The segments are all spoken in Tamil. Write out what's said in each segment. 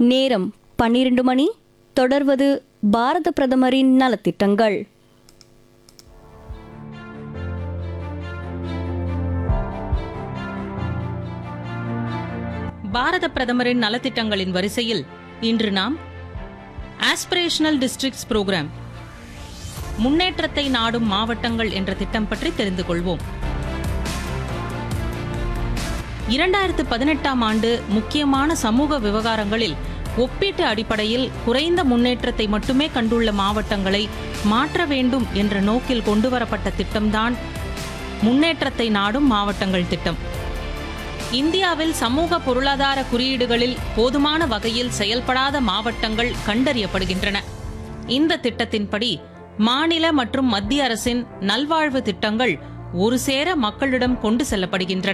நேரம் பன்னிரண்டு மணி தொடர்வது பாரத பிரதமரின் நலத்திட்டங்கள் பாரத பிரதமரின் நலத்திட்டங்களின் வரிசையில் இன்று நாம் ஆஸ்பிரேஷனல் டிஸ்ட்ரிக்ட்ஸ் புரோகிராம் முன்னேற்றத்தை நாடும் மாவட்டங்கள் என்ற திட்டம் பற்றி தெரிந்து கொள்வோம் இரண்டாயிரத்து பதினெட்டாம் ஆண்டு முக்கியமான சமூக விவகாரங்களில் ஒப்பீட்டு அடிப்படையில் குறைந்த முன்னேற்றத்தை மட்டுமே கண்டுள்ள மாவட்டங்களை மாற்ற வேண்டும் என்ற நோக்கில் கொண்டுவரப்பட்ட திட்டம்தான் முன்னேற்றத்தை நாடும் மாவட்டங்கள் திட்டம் இந்தியாவில் சமூக பொருளாதார குறியீடுகளில் போதுமான வகையில் செயல்படாத மாவட்டங்கள் கண்டறியப்படுகின்றன இந்த திட்டத்தின்படி மாநில மற்றும் மத்திய அரசின் நல்வாழ்வு திட்டங்கள் ஒரு சேர மக்களிடம் கொண்டு செல்லப்படுகின்றன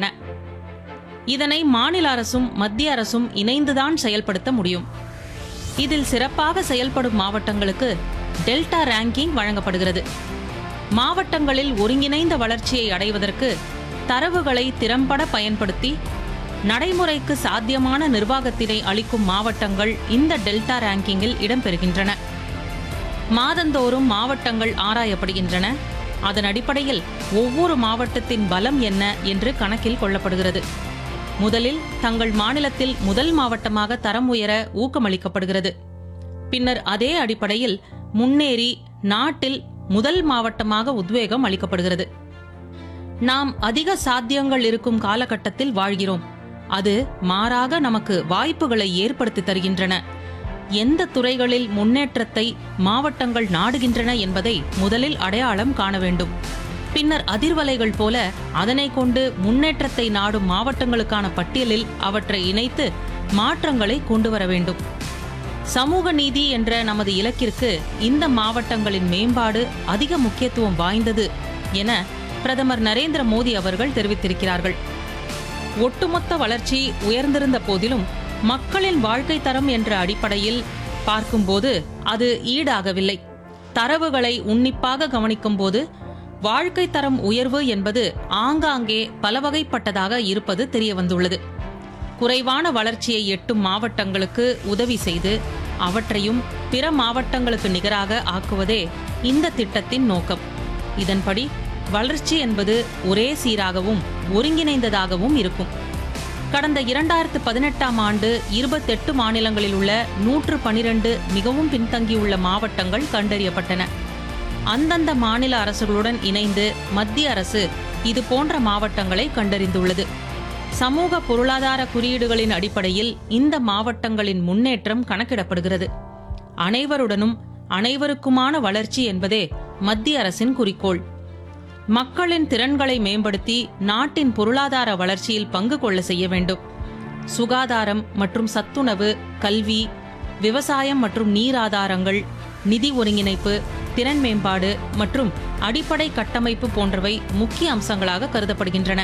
இதனை மாநில அரசும் மத்திய அரசும் இணைந்துதான் செயல்படுத்த முடியும் இதில் சிறப்பாக செயல்படும் மாவட்டங்களுக்கு டெல்டா ரேங்கிங் வழங்கப்படுகிறது மாவட்டங்களில் ஒருங்கிணைந்த வளர்ச்சியை அடைவதற்கு தரவுகளை திறம்பட பயன்படுத்தி நடைமுறைக்கு சாத்தியமான நிர்வாகத்தினை அளிக்கும் மாவட்டங்கள் இந்த டெல்டா ரேங்கிங்கில் இடம்பெறுகின்றன மாதந்தோறும் மாவட்டங்கள் ஆராயப்படுகின்றன அதன் அடிப்படையில் ஒவ்வொரு மாவட்டத்தின் பலம் என்ன என்று கணக்கில் கொள்ளப்படுகிறது முதலில் தங்கள் மாநிலத்தில் முதல் மாவட்டமாக தரம் உயர ஊக்கமளிக்கப்படுகிறது பின்னர் அதே அடிப்படையில் முன்னேறி நாட்டில் முதல் மாவட்டமாக உத்வேகம் அளிக்கப்படுகிறது நாம் அதிக சாத்தியங்கள் இருக்கும் காலகட்டத்தில் வாழ்கிறோம் அது மாறாக நமக்கு வாய்ப்புகளை ஏற்படுத்தி தருகின்றன எந்த துறைகளில் முன்னேற்றத்தை மாவட்டங்கள் நாடுகின்றன என்பதை முதலில் அடையாளம் காண வேண்டும் பின்னர் அதிர்வலைகள் போல அதனை கொண்டு முன்னேற்றத்தை நாடும் மாவட்டங்களுக்கான பட்டியலில் அவற்றை இணைத்து மாற்றங்களை கொண்டு வர வேண்டும் சமூக நீதி என்ற நமது இலக்கிற்கு இந்த மாவட்டங்களின் மேம்பாடு அதிக முக்கியத்துவம் வாய்ந்தது என பிரதமர் நரேந்திர மோடி அவர்கள் தெரிவித்திருக்கிறார்கள் ஒட்டுமொத்த வளர்ச்சி உயர்ந்திருந்த போதிலும் மக்களின் வாழ்க்கை தரம் என்ற அடிப்படையில் பார்க்கும்போது அது ஈடாகவில்லை தரவுகளை உன்னிப்பாக கவனிக்கும் போது வாழ்க்கை தரம் உயர்வு என்பது ஆங்காங்கே பலவகைப்பட்டதாக இருப்பது தெரிய வந்துள்ளது குறைவான வளர்ச்சியை எட்டும் மாவட்டங்களுக்கு உதவி செய்து அவற்றையும் பிற மாவட்டங்களுக்கு நிகராக ஆக்குவதே இந்த திட்டத்தின் நோக்கம் இதன்படி வளர்ச்சி என்பது ஒரே சீராகவும் ஒருங்கிணைந்ததாகவும் இருக்கும் கடந்த இரண்டாயிரத்து பதினெட்டாம் ஆண்டு இருபத்தெட்டு மாநிலங்களில் உள்ள நூற்று பனிரெண்டு மிகவும் பின்தங்கியுள்ள மாவட்டங்கள் கண்டறியப்பட்டன அந்தந்த மாநில அரசுகளுடன் இணைந்து மத்திய அரசு இது போன்ற மாவட்டங்களை கண்டறிந்துள்ளது சமூக பொருளாதார குறியீடுகளின் அடிப்படையில் இந்த மாவட்டங்களின் முன்னேற்றம் கணக்கிடப்படுகிறது அனைவருடனும் அனைவருக்குமான வளர்ச்சி என்பதே மத்திய அரசின் குறிக்கோள் மக்களின் திறன்களை மேம்படுத்தி நாட்டின் பொருளாதார வளர்ச்சியில் பங்கு கொள்ள செய்ய வேண்டும் சுகாதாரம் மற்றும் சத்துணவு கல்வி விவசாயம் மற்றும் நீர் ஆதாரங்கள் நிதி ஒருங்கிணைப்பு திறன் மேம்பாடு மற்றும் அடிப்படை கட்டமைப்பு போன்றவை முக்கிய அம்சங்களாக கருதப்படுகின்றன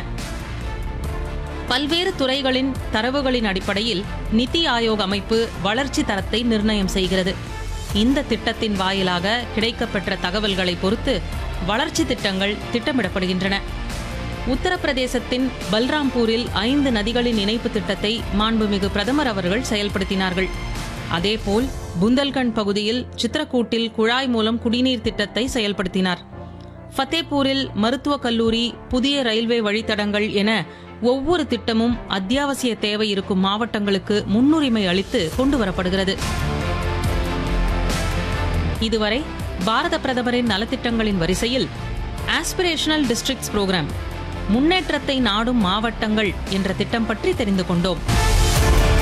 பல்வேறு துறைகளின் தரவுகளின் அடிப்படையில் நிதி ஆயோக் அமைப்பு வளர்ச்சி தரத்தை நிர்ணயம் செய்கிறது இந்த திட்டத்தின் வாயிலாக கிடைக்கப்பெற்ற தகவல்களை பொறுத்து வளர்ச்சி திட்டங்கள் திட்டமிடப்படுகின்றன உத்தரப்பிரதேசத்தின் பல்ராம்பூரில் ஐந்து நதிகளின் இணைப்பு திட்டத்தை மாண்புமிகு பிரதமர் அவர்கள் செயல்படுத்தினார்கள் அதேபோல் புந்தல்கண்ட் பகுதியில் சித்திரக்கூட்டில் குழாய் மூலம் குடிநீர் திட்டத்தை செயல்படுத்தினார் ஃபத்தேபூரில் மருத்துவக் கல்லூரி புதிய ரயில்வே வழித்தடங்கள் என ஒவ்வொரு திட்டமும் அத்தியாவசிய தேவை இருக்கும் மாவட்டங்களுக்கு முன்னுரிமை அளித்து கொண்டுவரப்படுகிறது இதுவரை பாரத பிரதமரின் நலத்திட்டங்களின் வரிசையில் ஆஸ்பிரேஷனல் டிஸ்ட்ரிக்ட்ஸ் புரோகிராம் முன்னேற்றத்தை நாடும் மாவட்டங்கள் என்ற திட்டம் பற்றி தெரிந்து கொண்டோம்